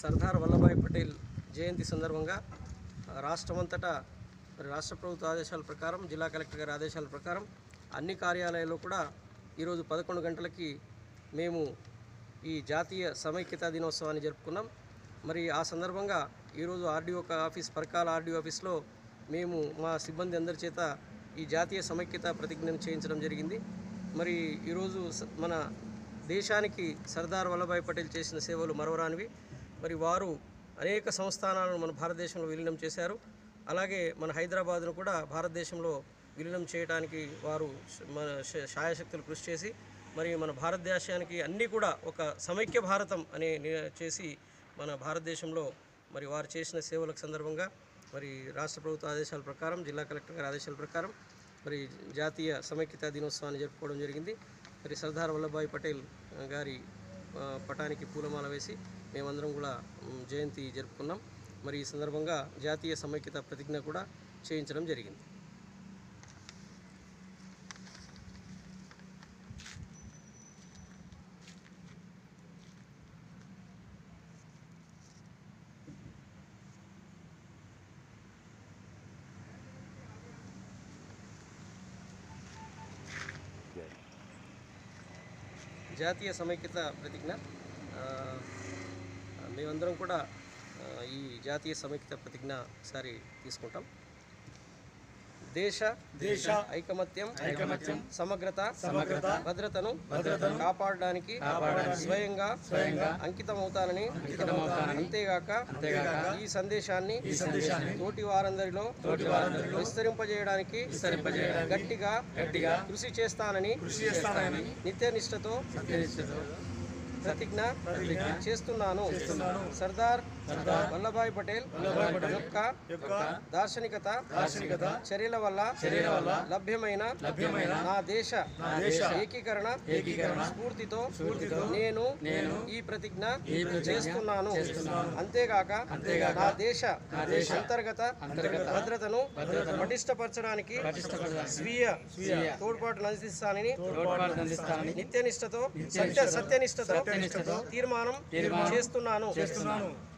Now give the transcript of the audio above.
సర్దార్ వల్లభాయ్ పటేల్ జయంతి సందర్భంగా ఆ, రాష్ట్రమంతటా మరి రాష్ట్ర ప్రభుత్వ ఆదేశాల ప్రకారం జిల్లా కలెక్టర్ గారి ఆదేశాల ప్రకారం అన్ని కార్యాలయాల్లో కూడా ఈరోజు పదకొండు గంటలకి మేము ఈ జాతీయ సమైక్యతా దినోత్సవాన్ని జరుపుకున్నాం మరి ఆ సందర్భంగా ఈరోజు ఆర్డీఓ ఆఫీస్ పరకాల ఆర్డీఓ ఆఫీస్లో మేము మా సిబ్బంది అందరి చేత ఈ జాతీయ సమైక్యత ప్రతిజ్ఞను చేయించడం జరిగింది మరి ఈరోజు స- మన దేశానికి సర్దార్ వల్లభాయ్ పటేల్ చేసిన సేవలు మరవరానివి మరి వారు అనేక సంస్థానాలను మన భారతదేశంలో విలీనం చేశారు అలాగే మన హైదరాబాద్ను కూడా భారతదేశంలో విలీనం చేయడానికి వారు శ- మన శ- శాయశక్తులు కృషి చేసి మరి మన భారతదేశానికి అన్నీ కూడా ఒక సమైక్య భారతం అనే ని- చేసి మన భారతదేశంలో మరి వారు చేసిన సేవలకు సందర్భంగా మరి రాష్ట్ర ప్రభుత్వ ఆదేశాల ప్రకారం జిల్లా కలెక్టర్ గారి ఆదేశాల ప్రకారం మరి జాతీయ సమైక్యతా దినోత్సవాన్ని జరుపుకోవడం జరిగింది మరి సర్దార్ వల్లభాయ్ పటేల్ ఆ, గారి ఆ, పటానికి పూలమాల వేసి మేమందరం కూడా మ్, జయంతి జరుపుకున్నాం మరి ఈ సందర్భంగా జాతీయ సమైక్యత ప్రతిజ్ఞ కూడా చేయించడం జరిగింది జాతీయ సమైక్యత ప్రతిజ్ఞ ఆ, మేమందరం కూడా ఆ, ఈ జాతీయ సమైక్యత ప్రతిజ్ఞ ఒకసారి తీసుకుంటాం దేశ దేశ ఐకమత్యం ఐకమత్యం సమగ్రత సమగ్రత భద్రతను భద్రతను కాపాడడానికి కాపాడడానికి స్వయంగా స్వయంగా అంకితమవుతానని అంకితమవుతానని అంతేగాక అంతేగాక ఈ సందేశాన్ని ఈ సందేశాన్ని తోటి వారందరిలో తోటి వారందరిలో విస్తరింపజేయడానికి విస్తరింపజేయడానికి గట్టిగా గట్టిగా కృషి చేస్తానని కృషి చేస్తానని నిత్యనిష్టతో సత్యనిష్టతో ప్రతిజ్ఞ ప్రతిజ్ఞ చేస్తున్నాను చేస్తున్నాను. సర్దార్ సర్దార్ వల్లభాయ్ పటేల్ వల్లభాయ్ పటేల్ యొక్క యొక్క దార్శనికత దార్శనికత చర్యల వల్ల చర్యల వల్ల లభ్యమైన లభ్యమైన నా దేశ నా దేశ ఏకీకరణ ఏకీకరణ స్ఫూర్తితో స్ఫూర్తితో నేను నేను ఈ ప్రతిజ్ఞ ఈ ప్రతిజ్ఞ చేస్తున్నాను చేస్తున్నాను. అంతేగాక అంతేగాక నా దేశ నా దేశ అంతర్గత అంతర్గత భద్రతను భద్రతను పటిష్టపరచడానికి పటిష్టపరచడానికి స్వీయ స్వీయ తోడ్పాటును అందిస్తానని తోడ్పాటు అందిస్తానని నిత్యనిష్టతో నిత్యనిష్టతో సత్య సత్యనిష్టతో సత్యనిష్టతో తీర్మానం తీర్మానం చేస్తున్నాను చేస్తున్నాను.